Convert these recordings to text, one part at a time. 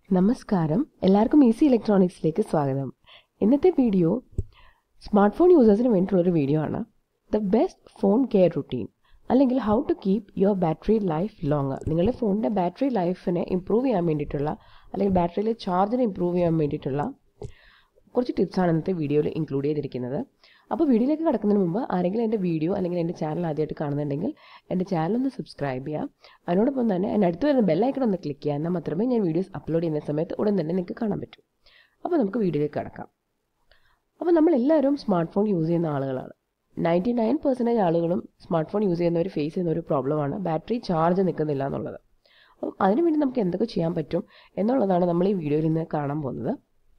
നമസ്കാരം എല്ലാവർക്കും ഈസി ഇലക്ട്രോണിക്സിലേക്ക് സ്വാഗതം ഇന്നത്തെ വീഡിയോ സ്മാർട്ട് ഫോൺ യൂസേഴ്സിന് വേണ്ടിയിട്ടുള്ളൊരു വീഡിയോ ആണ് the best phone care routine അല്ലെങ്കിൽ how to keep your battery life longer നിങ്ങളുടെ ഫോണിൻ്റെ ബാറ്ററി ലൈഫിനെ ഇമ്പ്രൂവ് ചെയ്യാൻ വേണ്ടിയിട്ടുള്ള അല്ലെങ്കിൽ ബാറ്ററിയിലെ ചാർജിനെ ഇമ്പ്രൂവ് ചെയ്യാൻ വേണ്ടിയിട്ടുള്ള കുറച്ച് ടിപ്സാണ് ഇന്നത്തെ വീഡിയോയിൽ ഇൻക്ലൂഡ് ചെയ്തിരിക്കുന്നത് അപ്പോൾ വീഡിയോയിലേക്ക് കിടക്കുന്നതിന് മുമ്പ് ആരെങ്കിലും എൻ്റെ വീഡിയോ അല്ലെങ്കിൽ എൻ്റെ ചാനൽ ആദ്യമായിട്ട് കാണുന്നുണ്ടെങ്കിൽ എൻ്റെ ചാനൽ ഒന്ന് സബ്സ്ക്രൈബ് ചെയ്യാം അതിനോടൊപ്പം തന്നെ എൻ്റെ അടുത്ത് വരുന്ന ബെല്ലൈക്കൺ ഒന്ന് ക്ലിക്ക് ചെയ്യാം എന്നാൽ മാത്രമേ ഞാൻ വീഡിയോസ് അപ്ലോഡ് ചെയ്യുന്ന സമയത്ത് ഉടൻ തന്നെ നിങ്ങൾക്ക് കാണാൻ പറ്റൂ അപ്പോൾ നമുക്ക് വീഡിയോയിലേക്ക് കിടക്കാം അപ്പോൾ നമ്മളെല്ലാവരും സ്മാർട്ട് ഫോൺ യൂസ് ചെയ്യുന്ന ആളുകളാണ് നയൻറ്റി നയൻ പെർസെൻറ്റേജ് ആളുകളും സ്മാർട്ട് ഫോൺ യൂസ് ചെയ്യുന്നവർ ഫേസ് ചെയ്യുന്ന ഒരു പ്രോബ്ലമാണ് ബാറ്ററി ചാർജ് നിൽക്കുന്നില്ല എന്നുള്ളത് അപ്പം അതിനുവേണ്ടി നമുക്ക് എന്തൊക്കെ ചെയ്യാൻ പറ്റും എന്നുള്ളതാണ് നമ്മൾ ഈ വീഡിയോയിൽ ഇന്ന് കാണാൻ പോകുന്നത്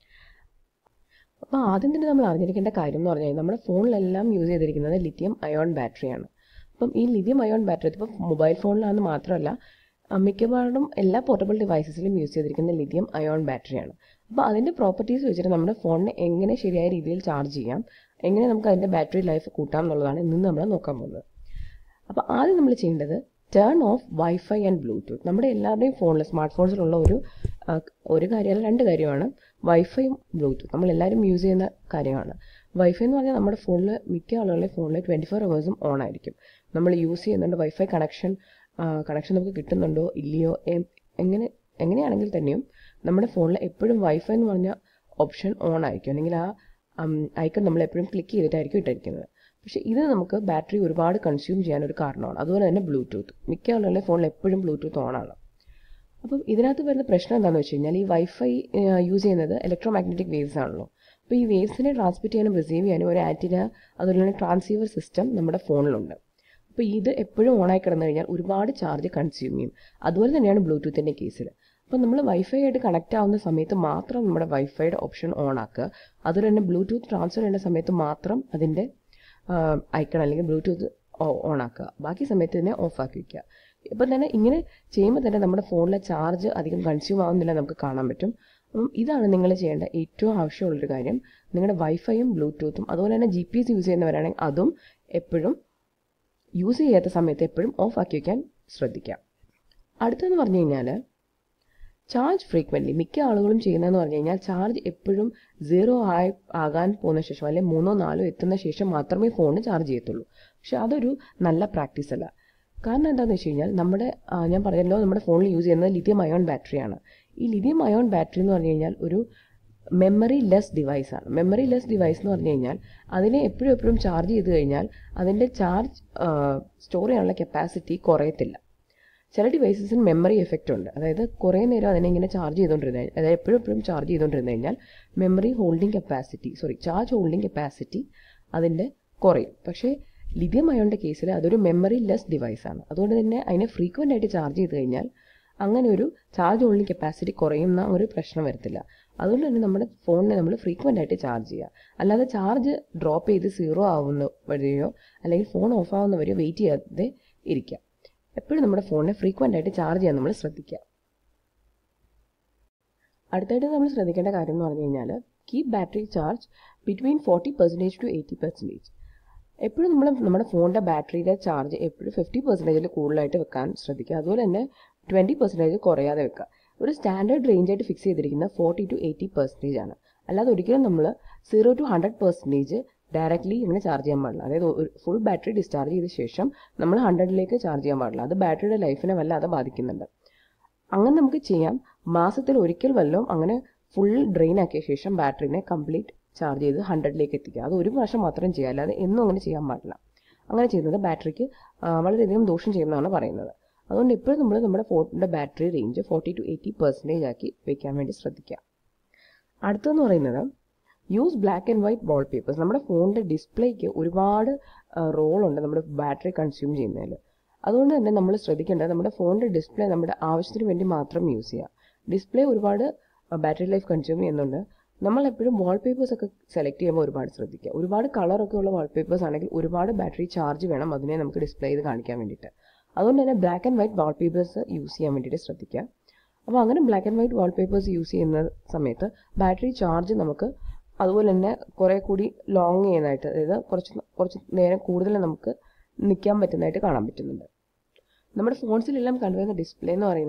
അപ്പോൾ ആദ്യം തന്നെ നമ്മൾ അറിഞ്ഞിരിക്കേണ്ട കാര്യം എന്ന് പറഞ്ഞാൽ നമ്മുടെ ഫോണിലെല്ലാം യൂസ് ചെയ്തിരിക്കുന്നത് ലിഥിയം അയോൺ ബാറ്ററിയാണ് അപ്പം ഈ ലിഥിയം അയോൺ ബാറ്ററി ഇപ്പോൾ മൊബൈൽ ഫോണിലാണെന്ന് മാത്രമല്ല മിക്കവാറും എല്ലാ പോർട്ടബിൾ ഡിവൈസസിലും യൂസ് ചെയ്തിരിക്കുന്ന ലിഥിയം അയോൺ ബാറ്ററിയാണ് അപ്പോൾ അതിൻ്റെ പ്രോപ്പർട്ടീസ് വെച്ചിട്ട് നമ്മുടെ ഫോണിനെ എങ്ങനെ ശരിയായ രീതിയിൽ ചാർജ് ചെയ്യാം എങ്ങനെ നമുക്ക് അതിൻ്റെ ബാറ്ററി ലൈഫ് കൂട്ടാം എന്നുള്ളതാണ് ഇന്ന് നമ്മൾ നോക്കാൻ പോകുന്നത് അപ്പോൾ ആദ്യം നമ്മൾ ചെയ്യേണ്ടത് turn off wifi and Bluetooth നമ്മുടെ എല്ലാവരുടെയും ഫോണിൽ സ്മാർട്ട് ഫോൺസിലുള്ള ഒരു ഒരു കാര്യമല്ല രണ്ട് കാര്യമാണ് വൈഫൈയും ബ്ലൂടൂത്ത് നമ്മൾ എല്ലാവരും യൂസ് ചെയ്യുന്ന കാര്യമാണ് വൈഫൈ എന്ന് പറഞ്ഞാൽ നമ്മുടെ ഫോണിൽ മിക്ക ആളുകളുടെ ഫോണിൽ ട്വൻറ്റി ഫോർ അവേഴ്സും ഓൺ ആയിരിക്കും നമ്മൾ യൂസ് ചെയ്യുന്നുണ്ട് വൈഫൈ കണക്ഷൻ കണക്ഷൻ നമുക്ക് കിട്ടുന്നുണ്ടോ ഇല്ലയോ എങ്ങനെ എങ്ങനെയാണെങ്കിൽ തന്നെയും നമ്മുടെ ഫോണിൽ എപ്പോഴും വൈഫൈ എന്ന് പറഞ്ഞ ഓപ്ഷൻ ഓൺ ആയിരിക്കും അല്ലെങ്കിൽ ആ ഐക്കൺ നമ്മൾ എപ്പോഴും ക്ലിക്ക് ചെയ്തിട്ടായിരിക്കും ഇട്ടിരിക്കുന്നത് പക്ഷേ ഇത് നമുക്ക് ബാറ്ററി ഒരുപാട് കൺസ്യൂം ചെയ്യാൻ ഒരു കാരണമാണ് അതുപോലെ തന്നെ ബ്ലൂടൂത്ത് മിക്ക ആളുകളുടെ ഫോണിൽ എപ്പോഴും ബ്ലൂടൂത്ത് ഓൺ ആണ് അപ്പം ഇതിനകത്ത് വരുന്ന പ്രശ്നം എന്താണെന്ന് വെച്ച് കഴിഞ്ഞാൽ ഈ വൈഫൈ യൂസ് ചെയ്യുന്നത് ഇലക്ട്രോ മാഗ്നറ്റിക് വേവ്സ് ആണല്ലോ അപ്പോൾ ഈ വേവ്സിനെ ട്രാൻസ്മിറ്റ് ചെയ്യാനും റിസീവ് ചെയ്യാനും ഒരു ആൻറ്റിന അതുപോലെ തന്നെ ട്രാൻസീവർ സിസ്റ്റം നമ്മുടെ ഫോണിലുണ്ട് അപ്പോൾ ഇത് എപ്പോഴും ഓണായി കിടന്നു കഴിഞ്ഞാൽ ഒരുപാട് ചാർജ് കൺസ്യൂം ചെയ്യും അതുപോലെ തന്നെയാണ് ബ്ലൂടൂത്തിൻ്റെ കേസിൽ അപ്പോൾ നമ്മൾ വൈഫൈ ആയിട്ട് കണക്റ്റ് ആവുന്ന സമയത്ത് മാത്രം നമ്മുടെ വൈഫൈയുടെ ഓപ്ഷൻ ഓൺ ആക്കുക അതുപോലെ തന്നെ ബ്ലൂടൂത്ത് ട്രാൻസ്ഫർ ചെയ്യുന്ന സമയത്ത് മാത്രം അതിൻ്റെ ഐക്കൺ അല്ലെങ്കിൽ ബ്ലൂടൂത്ത് ഓൺ ആക്കുക ബാക്കി സമയത്ത് തന്നെ ഓഫ് ആക്കി വയ്ക്കുക ഇപ്പം തന്നെ ഇങ്ങനെ ചെയ്യുമ്പോൾ തന്നെ നമ്മുടെ ഫോണിലെ ചാർജ് അധികം കൺസ്യൂം ആവുന്നില്ല നമുക്ക് കാണാൻ പറ്റും അപ്പം ഇതാണ് നിങ്ങൾ ചെയ്യേണ്ട ഏറ്റവും ആവശ്യമുള്ളൊരു കാര്യം നിങ്ങളുടെ വൈഫൈയും ബ്ലൂടൂത്തും അതുപോലെ തന്നെ ജി പി എസ് യൂസ് ചെയ്യുന്നവരാണെങ്കിൽ അതും എപ്പോഴും യൂസ് ചെയ്യാത്ത സമയത്ത് എപ്പോഴും ഓഫ് ആക്കി വയ്ക്കാൻ ശ്രദ്ധിക്കാം അടുത്തെന്ന് പറഞ്ഞു കഴിഞ്ഞാൽ ചാർജ് ഫ്രീക്വൻ്റ്ലി മിക്ക ആളുകളും ചെയ്യുന്നതെന്ന് പറഞ്ഞു കഴിഞ്ഞാൽ ചാർജ് എപ്പോഴും സീറോ ആയി ആകാൻ പോകുന്ന ശേഷം അല്ലെങ്കിൽ മൂന്നോ നാലോ എത്തുന്ന ശേഷം മാത്രമേ ഫോൺ ചാർജ് ചെയ്യത്തുള്ളൂ പക്ഷെ അതൊരു നല്ല പ്രാക്ടീസ് അല്ല കാരണം എന്താണെന്ന് വെച്ച് കഴിഞ്ഞാൽ നമ്മുടെ ഞാൻ പറഞ്ഞല്ലോ നമ്മുടെ ഫോണിൽ യൂസ് ചെയ്യുന്നത് ലിഥിയം അയോൺ ബാറ്ററിയാണ് ഈ ലിഥിയം അയോൺ ബാറ്ററി എന്ന് പറഞ്ഞു കഴിഞ്ഞാൽ ഒരു മെമ്മറി ലെസ് ഡിവൈസാണ് മെമ്മറി ലെസ് ഡിവൈസ് എന്ന് പറഞ്ഞു കഴിഞ്ഞാൽ അതിനെ എപ്പോഴും എപ്പോഴും ചാർജ് ചെയ്ത് കഴിഞ്ഞാൽ അതിൻ്റെ ചാർജ് സ്റ്റോർ ചെയ്യാനുള്ള കപ്പാസിറ്റി കുറയത്തില്ല ചില ഡിവൈസസിന് മെമ്മറി എഫക്റ്റ് ഉണ്ട് അതായത് കുറേ നേരം അതിനെ ഇങ്ങനെ ചാർജ് ചെയ്തുകൊണ്ടിരുന്ന അതായത് എപ്പോഴും എപ്പോഴും ചാർജ് ചെയ്തുകൊണ്ടിരുന്നു കഴിഞ്ഞാൽ memory holding capacity sorry charge holding capacity അതിൻ്റെ കുറയും പക്ഷേ ലിഥിയം അയോണിൻ്റെ കേസിൽ അതൊരു മെമ്മറി ലെസ് ഡിവൈസാണ് അതുകൊണ്ട് തന്നെ അതിനെ ഫ്രീക്വൻ്റ് ആയിട്ട് ചാർജ് ചെയ്ത് കഴിഞ്ഞാൽ അങ്ങനെ ഒരു ചാർജ് ഹോൾഡിംഗ് കപ്പാസിറ്റി കുറയുന്ന ഒരു പ്രശ്നം വരത്തില്ല അതുകൊണ്ട് തന്നെ നമ്മുടെ ഫോണിനെ നമ്മൾ ഫ്രീക്വൻ്റ് ആയിട്ട് ചാർജ് ചെയ്യുക അല്ലാതെ ചാർജ് ഡ്രോപ്പ് ചെയ്ത് സീറോ ആവുന്ന വരെയോ അല്ലെങ്കിൽ ഫോൺ ഓഫ് ആവുന്ന വരെയോ വെയിറ്റ് ചെയ്യാതെ ഇരിക്കുക എപ്പോഴും നമ്മുടെ ഫോണിനെ ഫ്രീക്വൻ്റ് ആയിട്ട് ചാർജ് ചെയ്യാൻ നമ്മൾ ശ്രദ്ധിക്കുക അടുത്തായിട്ട് നമ്മൾ ശ്രദ്ധിക്കേണ്ട കാര്യം എന്ന് പറഞ്ഞു കഴിഞ്ഞാൽ keep battery charge between forty percentage to eighty percentage എപ്പോഴും നമ്മൾ നമ്മുടെ ഫോണിൻ്റെ ബാറ്ററിയുടെ ചാർജ് എപ്പോഴും ഫിഫ്റ്റി പെർസെൻറ്റേജിൽ കൂടുതലായിട്ട് വെക്കാൻ ശ്രദ്ധിക്കുക അതുപോലെ തന്നെ ട്വൻറ്റി പെർസെൻറ്റേജ് കുറയാതെ വെക്കുക ഒരു സ്റ്റാൻഡേർഡ് റേഞ്ച് ആയിട്ട് ഫിക്സ് ചെയ്തിരിക്കുന്ന ഫോർട്ടി ടു എയ്റ്റി പെർസെൻറ്റേജ് ആണ് അല്ലാതെ ഒരിക്കലും നമ്മൾ zero to hundred percentage directly ഇങ്ങനെ ചാർജ് ചെയ്യാൻ പാടില്ല അതായത് ഒരു ഫുൾ ബാറ്ററി ഡിസ്ചാർജ് ചെയ്ത ശേഷം നമ്മൾ ഹൺഡ്രഡിലേക്ക് ചാർജ് ചെയ്യാൻ പാടില്ല അത് ബാറ്ററിയുടെ ലൈഫിനെ വല്ലാതെ ബാധിക്കുന്നുണ്ട് അങ്ങനെ നമുക്ക് ചെയ്യാം മാസത്തിൽ ഒരിക്കൽ വല്ലതും അങ്ങനെ ഫുൾ ഡ്രെയിൻ ആക്കിയ ശേഷം ബാറ്ററിനെ കംപ്ലീറ്റ് ചാർജ് ചെയ്ത് ഹൺഡ്രഡിലേക്ക് എത്തിക്കുക അത് ഒരു പ്രാവശ്യം മാത്രം ചെയ്യുക അല്ലാതെ എന്നും അങ്ങനെ ചെയ്യാൻ പാടില്ല അങ്ങനെ ചെയ്യുന്നത് ബാറ്ററിക്ക് വളരെയധികം ദോഷം ചെയ്യുന്നതാണ് പറയുന്നത് അതുകൊണ്ട് എപ്പോഴും നമ്മൾ നമ്മുടെ ഫോണിൻ്റെ battery range forty to eighty percentage ആക്കി വെക്കാൻ വേണ്ടി ശ്രദ്ധിക്കുക അടുത്തെന്ന് പറയുന്നത് use black and white wallpapers നമ്മുടെ ഫോണിൻ്റെ ഡിസ്പ്ലേക്ക് ഒരുപാട് റോളുണ്ട് നമ്മുടെ ബാറ്ററി കൺസ്യൂം ചെയ്യുന്നതിൽ അതുകൊണ്ട് തന്നെ നമ്മൾ ശ്രദ്ധിക്കേണ്ടത് നമ്മുടെ ഫോണിൻ്റെ ഡിസ്പ്ലേ നമ്മുടെ ആവശ്യത്തിന് വേണ്ടി മാത്രം യൂസ് ചെയ്യുക ഡിസ്പ്ലേ ഒരുപാട് ബാറ്ററി ലൈഫ് കൺസ്യൂം ചെയ്യുന്നുണ്ട് നമ്മൾ എപ്പോഴും വാൾ പേപ്പേഴ്സ് ഒക്കെ സെലക്ട് ചെയ്യുമ്പോൾ ഒരുപാട് ശ്രദ്ധിക്കുക ഒരുപാട് കളറൊക്കെ ഉള്ള വാൾ പേപ്പേഴ്സ് ആണെങ്കിൽ ഒരുപാട് ബാറ്ററി ചാർജ് വേണം അതിനെ നമുക്ക് ഡിസ്പ്ലേ ചെയ്ത് കാണിക്കാൻ വേണ്ടിയിട്ട് അതുകൊണ്ട് തന്നെ black and white wallpapers use ചെയ്യാൻ വേണ്ടിയിട്ട് ശ്രദ്ധിക്കുക അപ്പോൾ അങ്ങനെ black and white wallpapers use ചെയ്യുന്ന സമയത്ത് ബാറ്ററി ചാർജ് നമുക്ക് അതുപോലെ തന്നെ കുറേ കൂടി ലോങ് ചെയ്യുന്നതായിട്ട് അതായത് കുറച്ച് കുറച്ച് നേരം കൂടുതൽ നമുക്ക് നിൽക്കാൻ പറ്റുന്നതായിട്ട് കാണാൻ പറ്റുന്നുണ്ട് നമ്മുടെ ഫോൺസിലെല്ലാം കണ്ടുവരുന്ന ഡിസ്പ്ലേ എന്ന് പറയുന്നത്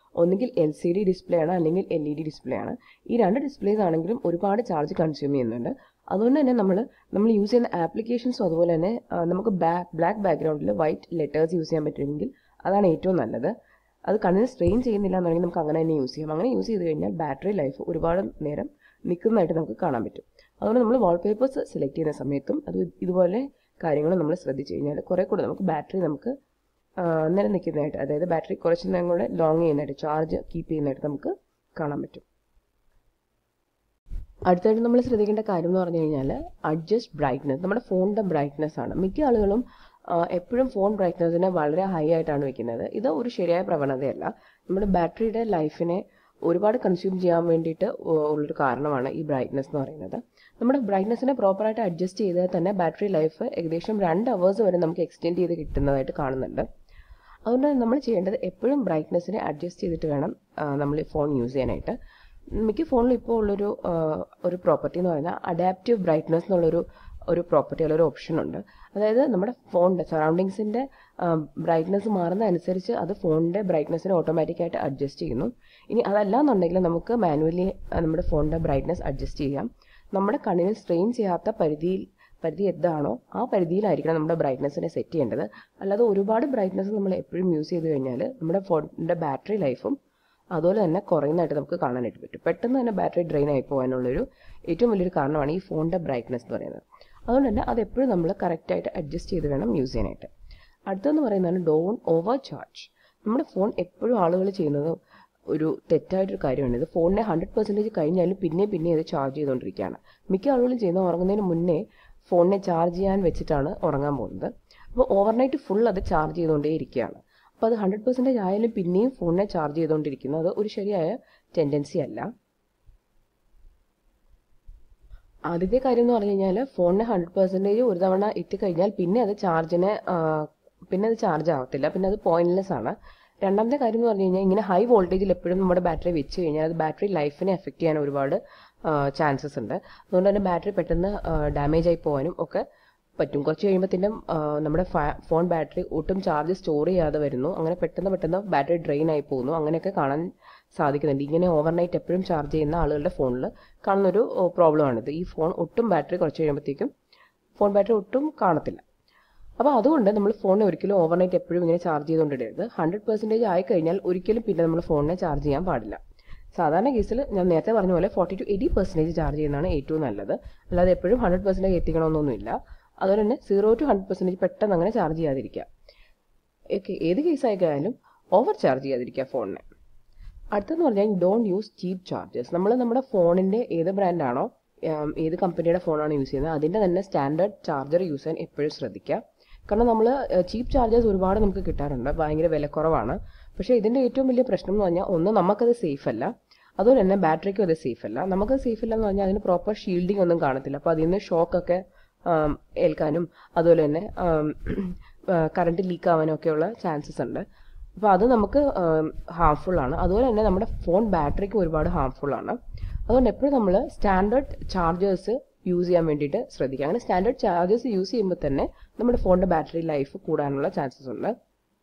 ഒന്നുകിൽ എൽ സി ഡി ഡിസ്പ്ലേ ആണ് അല്ലെങ്കിൽ എൽ ഇ ഡി ഡിസ്പ്ലേ ആണ് ഈ രണ്ട് ഡിസ്പ്ലേസ് ആണെങ്കിലും ഒരുപാട് ചാർജ് കൺസ്യൂം ചെയ്യുന്നുണ്ട് അതുകൊണ്ട് തന്നെ നമ്മൾ നമ്മൾ യൂസ് ചെയ്യുന്ന ആപ്ലിക്കേഷൻസും അതുപോലെ തന്നെ ആ, നമുക്ക് ബ്ലാക്ക് ബാക്ക്ഗ്രൗണ്ടിൽ വൈറ്റ് ലെറ്റേഴ്സ് യൂസ് ചെയ്യാൻ പറ്റുമെങ്കിൽ അതാണ് ഏറ്റവും നല്ലത് അത് കണ്ണിന് സ്ട്രെയിൻ ചെയ്യുന്നില്ല എന്നുണ്ടെങ്കിൽ നമുക്ക് അങ്ങനെ തന്നെ യൂസ് ചെയ്യാം അങ്ങനെ യൂസ് ചെയ്ത് കഴിഞ്ഞാൽ ബാറ്ററി ലൈഫ് ഒരുപാട് നേരം നിൽക്കുന്നതായിട്ട് നമുക്ക് കാണാൻ പറ്റും അതുകൊണ്ട് നമ്മൾ വാൾപേപ്പേഴ്സ് സെലക്ട് ചെയ്യുന്ന സമയത്തും അത് ഇതുപോലെ കാര്യങ്ങൾ നമ്മൾ ശ്രദ്ധിച്ചു കഴിഞ്ഞാൽ കുറേ കൂടെ നമുക്ക് ബാറ്ററി നമുക്ക് ആ, നിലനിൽക്കുന്നതായിട്ട് അതായത് ബാറ്ററി കുറച്ച് നേരം കൂടെ ലോങ് ചെയ്യുന്നതായിട്ട് ചാർജ് കീപ്പ് ചെയ്യുന്നതായിട്ട് നമുക്ക് കാണാൻ പറ്റും അടുത്തായിട്ട് നമ്മൾ ശ്രദ്ധിക്കേണ്ട കാര്യം എന്ന് പറഞ്ഞു കഴിഞ്ഞാൽ അഡ്ജസ്റ്റ് ബ്രൈറ്റ്നസ് നമ്മുടെ ഫോണിൻ്റെ ബ്രൈറ്റ്നസ് ആണ് മിക്ക ആളുകളും ആ, എപ്പോഴും ഫോൺ ബ്രൈറ്റ്നസിനെ വളരെ ഹൈ ആയിട്ടാണ് വെക്കുന്നത് ഇത് ഒരു ശരിയായ പ്രവണതയല്ല നമ്മുടെ ബാറ്ററിയുടെ ലൈഫിനെ ഒരുപാട് കൺസ്യൂം ചെയ്യാൻ വേണ്ടിയിട്ട് ഉ- ഉള്ളൊരു കാരണമാണ് ഈ ബ്രൈറ്റ്നസ് എന്ന് പറയുന്നത് നമ്മുടെ ബ്രൈറ്റ്നസിനെ പ്രോപ്പറായിട്ട് അഡ്ജസ്റ്റ് ചെയ്താൽ തന്നെ ബാറ്ററി ലൈഫ് ഏകദേശം രണ്ട് അവേഴ്സ് വരെ നമുക്ക് എക്സ്റ്റെൻഡ് ചെയ്ത് കിട്ടുന്നതായിട്ട് കാണുന്നുണ്ട് അതുകൊണ്ട് നമ്മൾ ചെയ്യേണ്ടത് എപ്പോഴും ബ്രൈറ്റ്നസ്സിനെ അഡ്ജസ്റ്റ് ചെയ്തിട്ട് വേണം ആ, നമ്മൾ ഈ ഫോൺ യൂസ് ചെയ്യാനായിട്ട് മിക്ക ഫോണിലും ഇപ്പോൾ ഉള്ളൊരു ആ, ഒരു പ്രോപ്പർട്ടി എന്ന് പറയുന്നത് അഡാപ്റ്റീവ് ബ്രൈറ്റ്നസ് എന്നുള്ളൊരു ഒരു പ്രോപ്പർട്ടി ഉള്ളൊരു ഓപ്ഷൻ ഉണ്ട് അതായത് നമ്മുടെ ഫോണിൻ്റെ സറൗണ്ടിങ്സിൻ്റെ ബ്രൈറ്റ്നസ് മാറുന്ന അനുസരിച്ച് അത് ഫോണിൻ്റെ ബ്രൈറ്റ്നസ്സിനെ ഓട്ടോമാറ്റിക്കായിട്ട് അഡ്ജസ്റ്റ് ചെയ്യുന്നു ഇനി അതല്ല എന്നുണ്ടെങ്കിൽ നമുക്ക് മാനുവലി നമ്മുടെ ഫോണിൻ്റെ ബ്രൈറ്റ്നസ് അഡ്ജസ്റ്റ് ചെയ്യാം നമ്മുടെ കണ്ണിന് സ്ട്രെയിൻ ചെയ്യാത്ത പരിധിയിൽ പരിധി എന്താണോ ആ പരിധിയിലായിരിക്കണം നമ്മുടെ ബ്രൈറ്റ്നസ്സിനെ സെറ്റ് ചെയ്യേണ്ടത് അല്ലാതെ ഒരുപാട് ബ്രൈറ്റ്നസ് നമ്മൾ എപ്പോഴും യൂസ് ചെയ്ത് കഴിഞ്ഞാൽ നമ്മുടെ ഫോണിൻ്റെ ബാറ്ററി ലൈഫും അതുപോലെ തന്നെ കുറയുന്നതായിട്ട് നമുക്ക് കാണാനായിട്ട് പറ്റും പെട്ടെന്ന് തന്നെ ബാറ്ററി ഡ്രെയിൻ ആയി പോകാനുള്ളൊരു ഏറ്റവും വലിയൊരു കാരണമാണ് ഈ ഫോണിൻ്റെ ബ്രൈറ്റ്നസ് എന്ന് പറയുന്നത് അതുകൊണ്ട് തന്നെ അത് എപ്പോഴും നമ്മൾ കറക്റ്റായിട്ട് അഡ്ജസ്റ്റ് ചെയ്ത് വേണം യൂസ് ചെയ്യാനായിട്ട് അടുത്തെന്ന് പറയുന്നതാണ് ഡോൺ ഓവർ ചാർജ് നമ്മുടെ ഫോൺ എപ്പോഴും ആളുകൾ ചെയ്യുന്നത് ഒരു തെറ്റായിട്ടൊരു കാര്യമാണ് ഇത് ഫോണിനെ ഹൺഡ്രഡ് പെർസെൻറ്റേജ് കഴിഞ്ഞാലും പിന്നെ പിന്നെ ഇത് ചാർജ് ചെയ്തുകൊണ്ടിരിക്കുകയാണ് മിക്ക ആളുകളും ചെയ്യുന്ന ഉറങ്ങുന്നതിന് മുന്നേ ഫോണിനെ ചാർജ് ചെയ്യാൻ വെച്ചിട്ടാണ് ഉറങ്ങാൻ പോകുന്നത് അപ്പോൾ ഓവർനൈറ്റ് ഫുൾ അത് ചാർജ് ചെയ്തുകൊണ്ടേ ഇരിക്കുകയാണ് അപ്പോൾ അത് ഹൺഡ്രഡ് പെർസെൻറ്റേജ് ആയാലും പിന്നെയും ഫോണിനെ ചാർജ് ചെയ്തുകൊണ്ടിരിക്കുന്നത് അത് ഒരു ശരിയായ ടെൻഡൻസി അല്ല ആദ്യത്തെ കാര്യം എന്ന് പറഞ്ഞു കഴിഞ്ഞാൽ ഫോണിന് ഹൺഡ്രഡ് പെർസെൻറ്റേജ് ഒരു തവണ ഇട്ട് കഴിഞ്ഞാൽ പിന്നെ അത് ചാർജിനെ പിന്നെ അത് ചാർജ് ആവത്തില്ല പിന്നെ അത് പോയിന്റ്ലെസ് ആണ് രണ്ടാമത്തെ കാര്യം എന്ന് പറഞ്ഞു കഴിഞ്ഞാൽ ഇങ്ങനെ ഹൈ വോൾട്ടേജിൽ എപ്പോഴും നമ്മുടെ ബാറ്ററി വെച്ച് കഴിഞ്ഞാൽ അത് ബാറ്ററി ലൈഫിനെ എഫക്റ്റ് ചെയ്യാൻ ഒരുപാട് ചാൻസസ് ഉണ്ട് അതുകൊണ്ട് തന്നെ ബാറ്ററി പെട്ടെന്ന് ഡാമേജ് ആയി പോകാനും ഒക്കെ പറ്റും കുറച്ച് കഴിയുമ്പോഴത്തേനും നമ്മുടെ ഫോൺ ബാറ്ററി ഒട്ടും ചാർജ് സ്റ്റോർ ചെയ്യാതെ വരുന്നു അങ്ങനെ പെട്ടെന്ന് പെട്ടെന്ന് ബാറ്ററി ഡ്രെയിൻ ആയി പോകുന്നു അങ്ങനെയൊക്കെ കാണാൻ സാധിക്കുന്നുണ്ട് ഇങ്ങനെ ഓവർനൈറ്റ് എപ്പോഴും ചാർജ് ചെയ്യുന്ന ആളുകളുടെ ഫോണിൽ കാണുന്നൊരു പ്രോബ്ലമാണിത് ഈ ഫോൺ ഒട്ടും ബാറ്ററി കുറച്ച് കഴിയുമ്പോഴത്തേക്കും ഫോൺ ബാറ്ററി ഒട്ടും കാണത്തില്ല അപ്പോൾ അതുകൊണ്ട് നമ്മൾ ഫോണിനെ ഒരിക്കലും ഓവർനൈറ്റ് എപ്പോഴും ഇങ്ങനെ ചാർജ് ചെയ്തുകൊണ്ടിടരുത് ഹൺഡ്രഡ് പെർസെൻറ്റേജ് ആയി കഴിഞ്ഞാൽ ഒരിക്കലും പിന്നെ നമ്മൾ ഫോണിനെ ചാർജ് ചെയ്യാൻ പാടില്ല സാധാരണ കേസിൽ ഞാൻ നേരത്തെ പറഞ്ഞ പോലെ forty to eighty percentage charge ചെയ്യുന്നതാണ് ഏറ്റവും നല്ലത് അല്ലാതെ എപ്പോഴും ഹൺഡ്രഡ് പെർസെൻറ്റേജ് എത്തിക്കണമെന്നൊന്നുമില്ല അതുപോലെ തന്നെ സീറോ ടു ഹൺഡ്രഡ് പെർസെൻറ്റേജ് പെട്ടെന്ന് അങ്ങനെ ചാർജ് ചെയ്യാതിരിക്കുക ഓക്കെ ഏത് കേസായാലും ഓവർ ചാർജ് ചെയ്യാതിരിക്കുക ഫോണിനെ അടുത്തെന്ന് പറഞ്ഞാൽ ഡോണ്ട് യൂസ് ചീപ്പ് ചാർജസ് നമ്മൾ നമ്മുടെ ഫോണിൻ്റെ ഏത് ബ്രാൻഡാണോ ഏത് കമ്പനിയുടെ ഫോണാണ് യൂസ് ചെയ്യുന്നത് അതിൻ്റെ തന്നെ സ്റ്റാൻഡേർഡ് ചാർജർ യൂസ് ചെയ്യാൻ എപ്പോഴും ശ്രദ്ധിക്കുക കാരണം നമ്മൾ ചീപ്പ് ചാർജേഴ്സ് ഒരുപാട് നമുക്ക് കിട്ടാറുണ്ട് ഭയങ്കര വിലക്കുറവാണ് പക്ഷേ ഇതിൻ്റെ ഏറ്റവും വലിയ പ്രശ്നം എന്ന് പറഞ്ഞാൽ ഒന്ന് നമുക്കത് സേഫ് അല്ല അതുപോലെ തന്നെ ബാറ്ററിക്കും അത് സേഫ് അല്ല നമുക്കത് സേഫ് അല്ല എന്ന് പറഞ്ഞാൽ അതിന് പ്രോപ്പർ ഷീൽഡിംഗ് ഒന്നും കാണത്തില്ല അപ്പോൾ അതിൽ നിന്ന് ഷോക്കൊക്കെ ഏൽക്കാനും അതുപോലെ തന്നെ കറണ്ട് ലീക്ക് ആവാനും ഒക്കെയുള്ള ചാൻസസ് ഉണ്ട് അപ്പോൾ അത് നമുക്ക് ഹാംഫുൾ ആണ് അതുപോലെ തന്നെ നമ്മുടെ ഫോൺ ബാറ്ററിക്ക് ഒരുപാട് ഹാംഫുൾ ആണ് അതുകൊണ്ട് എപ്പോഴും നമ്മൾ സ്റ്റാൻഡേർഡ് ചാർജേഴ്സ് യൂസ് ചെയ്യാൻ വേണ്ടിയിട്ട് ശ്രദ്ധിക്കുക അങ്ങനെ സ്റ്റാൻഡേർഡ് ചാർജേഴ്സ് യൂസ് ചെയ്യുമ്പോൾ തന്നെ നമ്മുടെ ഫോണിൻ്റെ ബാറ്ററി ലൈഫ് കൂടാനുള്ള ചാൻസസ് ഉണ്ട്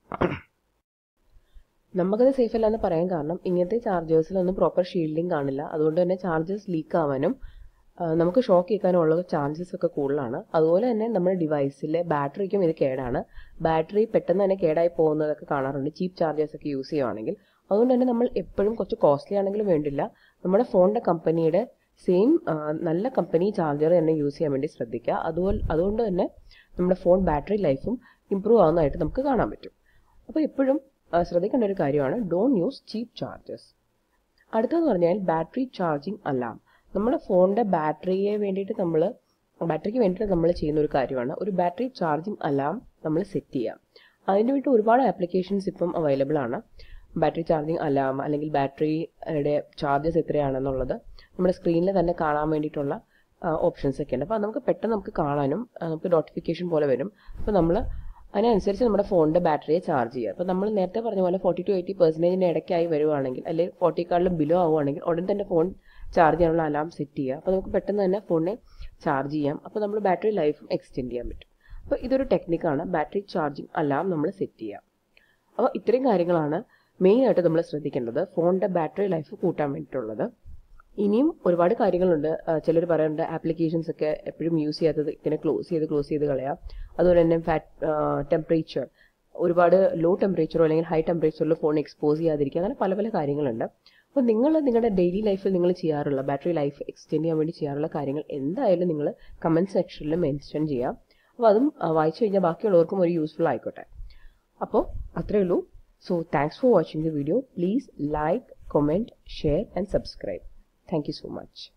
നമുക്കത് സേഫ് അല്ല എന്ന് പറയാൻ കാരണം ഇങ്ങനത്തെ ചാർജേഴ്സിലൊന്നും പ്രോപ്പർ ഷീൽഡിങ് കാണില്ല അതുകൊണ്ട് തന്നെ ചാർജേഴ്സ് ലീക്ക് ആവാനും നമുക്ക് ഷോക്ക് കേൾക്കാനുള്ള ചാൻസസ് ഒക്കെ കൂടുതലാണ് അതുപോലെ തന്നെ നമ്മുടെ ഡിവൈസിലെ ബാറ്ററിക്കും ഇത് കേടാണ് ബാറ്ററി പെട്ടെന്ന് തന്നെ കേടായി പോകുന്നതൊക്കെ കാണാറുണ്ട് ചീപ്പ് ചാർജേഴ്സ് ഒക്കെ യൂസ് ചെയ്യുവാണെങ്കിൽ അതുകൊണ്ട് തന്നെ നമ്മൾ എപ്പോഴും കുറച്ച് കോസ്റ്റ്ലി ആണെങ്കിലും വേണ്ടില്ല നമ്മുടെ ഫോണിൻ്റെ കമ്പനിയുടെ സെയിം നല്ല കമ്പനി ചാർജർ തന്നെ യൂസ് ചെയ്യാൻ വേണ്ടി ശ്രദ്ധിക്കുക അതുപോലെ അതുകൊണ്ട് തന്നെ നമ്മുടെ ഫോൺ ബാറ്ററി ലൈഫും ഇമ്പ്രൂവ് ആവുന്നതായിട്ട് നമുക്ക് കാണാൻ പറ്റും അപ്പോൾ എപ്പോഴും ശ്രദ്ധിക്കേണ്ട ഒരു കാര്യമാണ് ഡോണ്ട് യൂസ് ചീപ്പ് ചാർജേഴ്സ് അടുത്തതെന്ന് പറഞ്ഞാൽ ബാറ്ററി ചാർജിങ് അലാം നമ്മുടെ ഫോണിൻ്റെ ബാറ്ററിയെ വേണ്ടിയിട്ട് നമ്മൾ ബാറ്ററിക്ക് വേണ്ടിയിട്ട് നമ്മൾ ചെയ്യുന്ന ഒരു കാര്യമാണ് ഒരു ബാറ്ററി ചാർജിങ് അലാം നമ്മൾ സെറ്റ് ചെയ്യാം അതിന് വേണ്ടി ഒരുപാട് ആപ്ലിക്കേഷൻസ് ഇപ്പം അവൈലബിൾ ആണ് ബാറ്ററി ചാർജിങ് അലാം അല്ലെങ്കിൽ ബാറ്ററിയുടെ ചാർജസ് എത്രയാണെന്നുള്ളത് നമ്മുടെ സ്ക്രീനിൽ തന്നെ കാണാൻ വേണ്ടിയിട്ടുള്ള ഓപ്ഷൻസ് ഒക്കെ ഉണ്ട് അപ്പോൾ നമുക്ക് പെട്ടെന്ന് നമുക്ക് കാണാനും നമുക്ക് നോട്ടിഫിക്കേഷൻ പോലെ വരും അപ്പോൾ നമ്മൾ അതിനനുസരിച്ച് നമ്മുടെ ഫോണിൻ്റെ ബാറ്ററിയെ ചാർജ് ചെയ്യുക അപ്പോൾ നമ്മൾ നേരത്തെ പറഞ്ഞ പോലെ ഫോർട്ടി ടു എയ്റ്റി പെർസെൻറ്റേജിൻ്റെ ഇടയ്ക്കായി വരുവാണെങ്കിൽ അല്ലെങ്കിൽ ഫോർട്ടിക്കാളിലും ബിലോ ആവുകയാണെങ്കിൽ ഉടൻ തന്നെ ഫോൺ ചാർജ് ചെയ്യാനുള്ള അലാം സെറ്റ് ചെയ്യുക അപ്പോൾ നമുക്ക് പെട്ടെന്ന് തന്നെ ഫോണിനെ ചാർജ് ചെയ്യാം അപ്പോൾ നമ്മൾ ബാറ്ററി ലൈഫും എക്സ്റ്റെൻഡ് ചെയ്യാൻ പറ്റും അപ്പോൾ ഇതൊരു ടെക്നിക്കാണ് ബാറ്ററി ചാർജിങ് അലാം നമ്മൾ സെറ്റ് ചെയ്യുക അപ്പോൾ ഇത്രയും കാര്യങ്ങളാണ് മെയിനായിട്ട് നമ്മൾ ശ്രദ്ധിക്കേണ്ടത് ഫോണിൻ്റെ ബാറ്ററി ലൈഫ് കൂട്ടാൻ വേണ്ടിയിട്ടുള്ളത് ഇനിയും ഒരുപാട് കാര്യങ്ങളുണ്ട് ചിലർ പറയുന്നുണ്ട് ആപ്ലിക്കേഷൻസ് ഒക്കെ എപ്പോഴും യൂസ് ചെയ്യാത്തത് ഇങ്ങനെ ക്ലോസ് ചെയ്ത് ക്ലോസ് ചെയ്ത് കളയാം അതുപോലെ തന്നെ ഫാറ്റ് ടെമ്പറേച്ചർ ഒരുപാട് ലോ ടെമ്പറേച്ചറോ അല്ലെങ്കിൽ ഹൈ ടെമ്പറേച്ചറിൽ ഫോൺ എക്സ്പോസ് ചെയ്യാതിരിക്കുക അങ്ങനെ പല പല കാര്യങ്ങളുണ്ട് അപ്പോൾ നിങ്ങൾ നിങ്ങളുടെ ഡെയിലി ലൈഫിൽ നിങ്ങൾ ചെയ്യാറുള്ള ബാറ്ററി ലൈഫ് എക്സ്റ്റെൻഡ് ചെയ്യാൻ വേണ്ടി ചെയ്യാറുള്ള കാര്യങ്ങൾ എന്തായാലും നിങ്ങൾ കമൻറ്റ് സെക്ഷനിൽ മെൻഷൻ ചെയ്യാം അപ്പോൾ അതും വായിച്ചു കഴിഞ്ഞാൽ ബാക്കിയുള്ളവർക്കും ഒരു യൂസ്ഫുൾ ആയിക്കോട്ടെ അപ്പോൾ അത്രയേ ഉള്ളൂ so thanks for watching the video please like comment share and subscribe Thank you so much.